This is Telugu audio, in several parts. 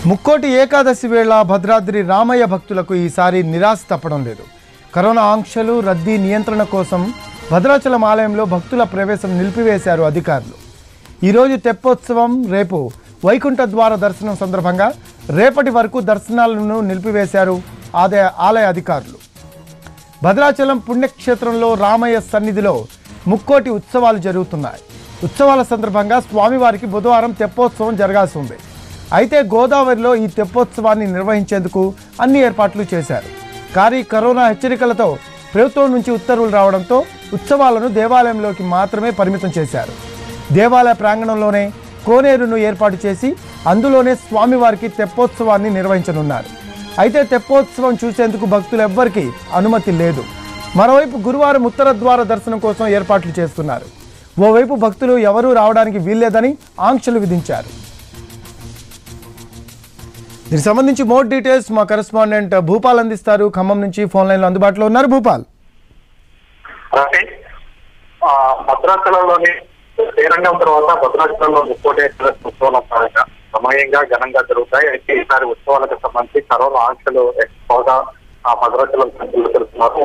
ముక్కోటి ఏకాదశి వేళ భద్రాద్రి రామయ్య భక్తులకు ఈసారి నిరాశ తప్పడం లేదు కరోనా ఆంక్షలు రద్దీ నియంత్రణ కోసం భద్రాచలం ఆలయంలో భక్తుల ప్రవేశం నిలిపివేశారు అధికారులు ఈరోజు తెప్పోత్సవం రేపు వైకుంఠ ద్వార దర్శనం సందర్భంగా రేపటి వరకు దర్శనాలను నిలిపివేశారు ఆదాయ ఆలయ అధికారులు భద్రాచలం పుణ్యక్షేత్రంలో రామయ్య సన్నిధిలో ముక్కోటి ఉత్సవాలు జరుగుతున్నాయి ఉత్సవాల సందర్భంగా స్వామివారికి బుధవారం తెప్పోత్సవం జరగాల్సి ఉంది అయితే గోదావరిలో ఈ తెప్పోత్సవాన్ని నిర్వహించేందుకు అన్ని ఏర్పాట్లు చేశారు కానీ కరోనా హెచ్చరికలతో ప్రభుత్వం నుంచి ఉత్తర్వులు రావడంతో ఉత్సవాలను దేవాలయంలోకి మాత్రమే పరిమితం చేశారు దేవాలయ ప్రాంగణంలోనే కోనేరును ఏర్పాటు చేసి అందులోనే స్వామివారికి తెప్పోత్సవాన్ని నిర్వహించనున్నారు అయితే తెప్పోత్సవం చూసేందుకు భక్తులెవ్వరికీ అనుమతి లేదు మరోవైపు గురువారం ఉత్తర ద్వార దర్శనం కోసం ఏర్పాట్లు చేస్తున్నారు ఓవైపు భక్తులు ఎవరూ రావడానికి వీల్లేదని ఆంక్షలు విధించారు దీనికి సంబంధించి మోర్ డీటెయిల్స్ మా కరెస్పాండెంట్ భూపాల్ అందిస్తారు ఖమ్మం నుంచి ఫోన్ లైన్లో అందుబాటులో ఉన్నారు భూపాల్ రవి ఆ, భద్రాచలంలోని శ్రీరంగం తర్వాత భద్రాచలంలో ముక్కోటి ఏకాదశి ఉత్సవాలు ప్రారంభంగా సమయంగా ఘనంగా జరుగుతాయి అయితే ఈసారి ఉత్సవాలకు సంబంధించి కరోనా ఆంక్షలు ఎక్కువగా ఆ భద్రాచలం ప్రజలు తెలుస్తున్నారు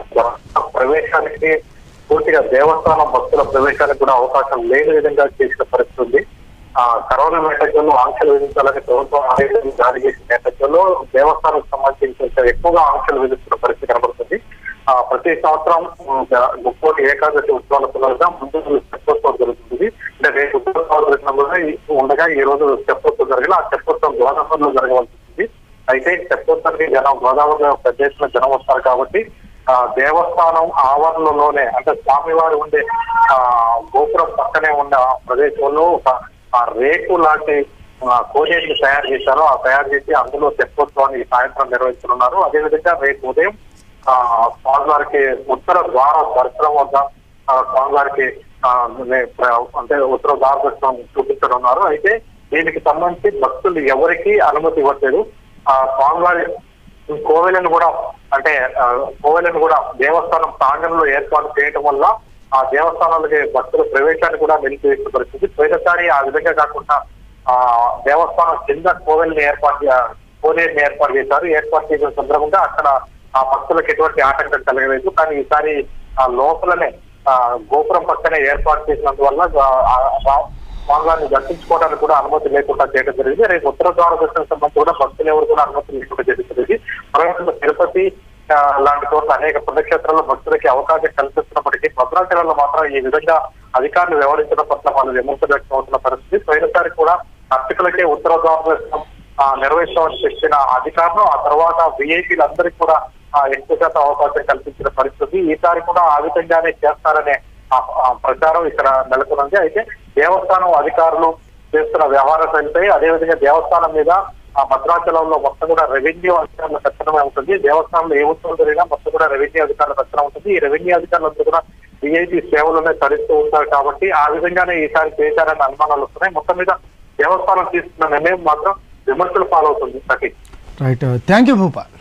వా- ప్రవేశానికి పూర్తిగా దేవస్థానం భక్తుల ప్రవేశానికి కూడా అవకాశం లేని విధంగా చేసిన పరిస్థితి ఉంది ఆ కరోనా నేపథ్యంలో ఆంక్షలు విధించాలని ప్రభుత్వం ఆదేశాలు జారీ చేసిన నేపథ్యంలో దేవస్థానం సంబంధించి కొంచెం ఎక్కువగా ఆంక్షలు విధిస్తున్న పరిస్థితి కనబడుతుంది ఆ ప్రతి సంవత్సరం ఉమ్, జ- ముక్కోటి ఏకాదశి ఉత్సవాల పిల్లలుగా ముందు తెప్పోత్సవం జరుగుతుంది అంటే రేపు ఉత్సవాలు జరిగినప్పుడు ఉండగా ఈ రోజు తెప్పోత్సవం జరిగిన ఆ తెప్పోత్సవం గోదావరిలో జరగవలసి ఉంది అయితే తెప్పోత్సవానికి జనం గోదావరిలో పెద్ద ఎత్తున జనం వస్తారు కాబట్టి ఆ దేవస్థానం ఆవరణలోనే అంటే స్వామివారు ఉండే ఆ గోపురం పక్కనే ఉన్న ఆ ప్రదేశంలో ఒక ఆ రేకు లాంటి ఆ, కోనేటిని తయారు చేశారు ఆ తయారు చేసి అందులో తెప్పోత్సవాన్ని ఈ సాయంత్రం నిర్వహిస్తున్నారు అదేవిధంగా రేపు ఉదయం ఆ స్వామివారికి ఉత్తర ద్వార దర్శనం వద్ద ఆ, స్వామివారికి ఆ, నే- ప్ర- అంటే ఉత్తర ద్వార దర్శనం చూపించనున్నారు అయితే దీనికి సంబంధించి భక్తులు ఎవరికి అనుమతి ఇవ్వట్లేదు ఆ స్వామివారి కోవెలను కూడా అంటే ఆ, కోవెలను కూడా దేవస్థానం ప్రాంగణంలో ఏర్పాటు చేయడం వల్ల ఆ దేవస్థానాలకి భక్తుల ప్రవేశాన్ని కూడా నిలిపివేసిన పరిస్థితి పోయినసారి ఆ విధంగా కాకుండా ఆ దేవస్థానం కింద కోవెల్ని ఏర్పాటు చే- కోనేరుని ఏర్పాటు చేశారు ఏర్పాటు చేసిన సందర్భంగా అక్కడ ఆ భక్తులకు ఎటువంటి ఆటంకం కలగలేదు కానీ ఈసారి ఆ లోపలనే ఆ గోపురం పక్కనే ఏర్పాటు చేసినందువల్ల ఆ- ఆ- ఆ స్వామివారిని దర్శించుకోవడానికి కూడా అనుమతి లేకుండా చేయడం జరిగింది రేపు ఉత్తర ద్వార దర్శనం సంబంధించి కూడా భక్తులు ఎవరు కూడా అనుమతి లేకుండా చేయడం జరిగింది మరోవైపు తిరుపతి ఆ, లాంటి చోట్ల అనేక పుణ్యక్షేత్రాల్లో భక్తులకి అవకాశం కల్పిస్తున్నప్పటికీ భద్రాచలంలో మాత్రం ఈ విధంగా అధికారులు వ్యవహరించడం పట్ల వాళ్ళు విమర్శ వ్యక్తం అవుతున్న పరిస్థితి పోయినసారి కూడా అర్చకులకే ఉత్తర ద్వార దర్శనం ఆ, నిర్వహిస్తామని చెప్పిన అధికారులు ఆ తర్వాత విఐపీలు అందరికీ కూడా ఆ, ఎక్కువ శాతం అవకాశం కల్పించిన పరిస్థితి ఈసారి కూడా ఆ విధంగానే చేస్తారనే ఆ, ఆ, ప్రచారం ఇక్కడ నెలకొన్నది అయితే దేవస్థానం అధికారులు చేస్తున్న వ్యవహార శైలిపై అదేవిధంగా దేవస్థానం మీద ఆ భద్రాచలంలో మొత్తం కూడా రెవెన్యూ అధికారుల తక్షణమే ఉంటుంది దేవస్థానంలో ఏ ఉత్సవం జరిగినా మొత్తం కూడా రెవెన్యూ అధికారుల తక్షణం ఉంటుంది ఈ రెవెన్యూ అధికారులంతా కూడా విఐపీ సేవలోనే తరిస్తూ ఉంటారు కాబట్టి ఆ విధంగానే ఈసారి చేశారనే అనుమానాలు వస్తున్నాయి మొత్తం మీద దేవస్థానం తీసుకున్న నిర్ణయం మాత్రం విమర్శలు పాలవుతుంది Satish right thank you Bhupal